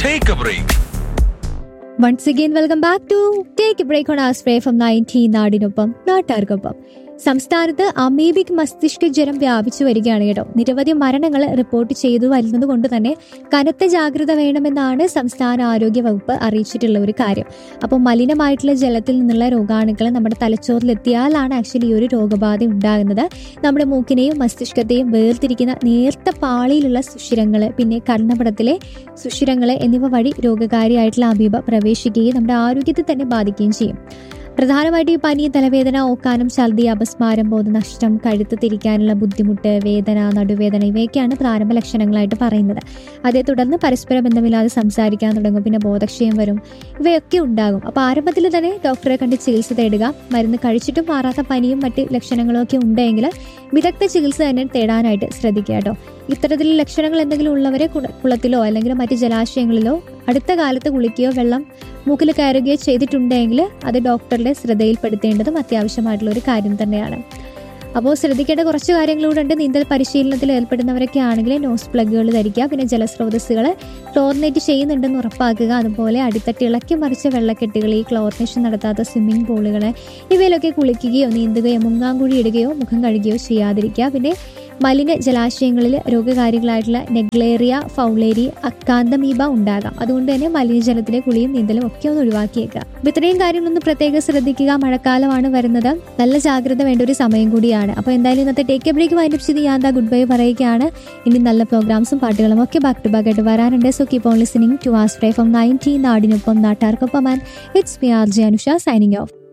Take a break. Once again welcome back to take break on ആസ്പ്രേ from nineteen നാടിനൊപ്പം നാട്ടുകാർക്കൊപ്പം സംസ്ഥാനത്ത് amoebic മസ്തിഷ്ക ജ്വരം വ്യാപിച്ചു വരികയാണ് കേട്ടോ നിരവധി മരണങ്ങൾ റിപ്പോർട്ട് ചെയ്തു വരുന്നത് കൊണ്ട് തന്നെ കനത്ത ജാഗ്രത വേണമെന്നാണ് സംസ്ഥാന ആരോഗ്യ വകുപ്പ് അറിയിച്ചിട്ടുള്ള ഒരു കാര്യം അപ്പോൾ മലിനമായിട്ടുള്ള ജലത്തിൽ നിന്നുള്ള രോഗാണുക്കൾ നമ്മുടെ തലച്ചോറിലെത്തിയാലാണ് ആക്ച്വലി ഈ ഒരു രോഗബാധ ഉണ്ടാകുന്നത് നമ്മുടെ മൂക്കിനെയും മസ്തിഷ്കത്തെയും വേർതിരിക്കുന്ന നേർത്ത പാളിയിലുള്ള സുഷിരങ്ങൾ പിന്നെ കർണപടത്തിലെ സുഷിരങ്ങൾ എന്നിവ വഴി രോഗകാരിയായിട്ടുള്ള അമീബ പ്രവേശിക്കുകയും നമ്മുടെ ആരോഗ്യത്തെ തന്നെ ബാധിക്കുകയും ചെയ്യും പ്രധാനമായിട്ട് ഈ പനി തലവേദന ഓക്കാനം ഛർദി അപസ്മാരം ബോധനഷ്ടം കഴുത്ത് തിരിക്കാനുള്ള ബുദ്ധിമുട്ട് വേദന നടുവേദന ഇവയൊക്കെയാണ് പ്രാരംഭ ലക്ഷണങ്ങളായിട്ട് പറയുന്നത് അതേ തുടർന്ന് പരസ്പര ബന്ധമില്ലാതെ സംസാരിക്കാൻ തുടങ്ങും പിന്നെ ബോധക്ഷയം വരും ഇവയൊക്കെ ഉണ്ടാകും അപ്പോൾ ആരംഭത്തിൽ തന്നെ ഡോക്ടറെ കണ്ട് ചികിത്സ തേടുക മരുന്ന് കഴിച്ചിട്ടും മാറാത്ത പനിയും മറ്റ് ലക്ഷണങ്ങളും ഒക്കെ ഉണ്ടെങ്കിൽ വിദഗ്ധ ചികിത്സ തന്നെ തേടാനായിട്ട് ശ്രദ്ധിക്കുക കേട്ടോ ഇത്തരത്തിലുള്ള ലക്ഷണങ്ങൾ എന്തെങ്കിലും ഉള്ളവരെ കുള- കുളത്തിലോ അല്ലെങ്കിൽ മറ്റ് ജലാശയങ്ങളിലോ അടുത്ത കാലത്ത് കുളിക്കുകയോ വെള്ളം മൂക്കിൽ കയറുകയോ ചെയ്തിട്ടുണ്ടെങ്കിൽ അത് ഡോക്ടറുടെ ശ്രദ്ധയിൽപ്പെടുത്തേണ്ടതും അത്യാവശ്യമായിട്ടുള്ള ഒരു കാര്യം തന്നെയാണ് അപ്പോൾ ശ്രദ്ധിക്കേണ്ട കുറച്ച് കാര്യങ്ങളൂടെ ഉണ്ട് നീന്തൽ പരിശീലനത്തിൽ ഏർപ്പെടുന്നവരൊക്കെ ആണെങ്കിൽ നോസ് പ്ലഗുകൾ ധരിക്കുക പിന്നെ ജലസ്രോതസ്സുകൾ ക്ലോറിനേറ്റ് ചെയ്യുന്നുണ്ടെന്ന് ഉറപ്പാക്കുക അതുപോലെ അടിത്തട്ടി ഇളക്കി മറിച്ച വെള്ളക്കെട്ടുകൾ ഈ ക്ലോറിനേഷൻ നടത്താത്ത സ്വിമ്മിംഗ് പൂളുകൾ ഇവയിലൊക്കെ കുളിക്കുകയോ നീന്തുകയോ മുങ്ങാങ്കുഴി ഇടുകയോ മുഖം കഴുകുകയോ ചെയ്യാതിരിക്കുക പിന്നെ മലിന ജലാശയങ്ങളിൽ രോഗകാരികളായിട്ടുള്ള നെഗ്ലേറിയ ഫൗളേരി അക്കാന്തമീബ ഉണ്ടാകാം അതുകൊണ്ട് തന്നെ മലിനജലത്തിലെ കുളിയും നീന്തലും ഒക്കെ ഒന്ന് ഒഴിവാക്കിയേക്കുക അപ്പൊ ഇത്രയും കാര്യങ്ങളൊന്ന് പ്രത്യേകം ശ്രദ്ധിക്കുക മഴക്കാലമാണ് വരുന്നത് നല്ല ജാഗ്രത വേണ്ട ഒരു സമയം കൂടിയാണ് അപ്പോൾ എന്തായാലും ഇന്നത്തെ ടേക്ക് എ ബ്രേക്ക് വൈൻഡപ്പ് ചെയ്ത് ഞാൻ ഗുഡ് ബൈ പറയുകയാണ് ഇനി നല്ല പ്രോഗ്രാംസും പാട്ടുകളും ഒക്കെ ബാക്ക് ടു ബാക്ക് ആയിട്ട് വരാനുണ്ട് so keep on listening to ആസ് ഫ്രൈ ഫ്രം നയൻറ്റീൻ നാടിനൊപ്പം നാട്ടാർക്കൊപ്പം and it's me R J Anusha signing of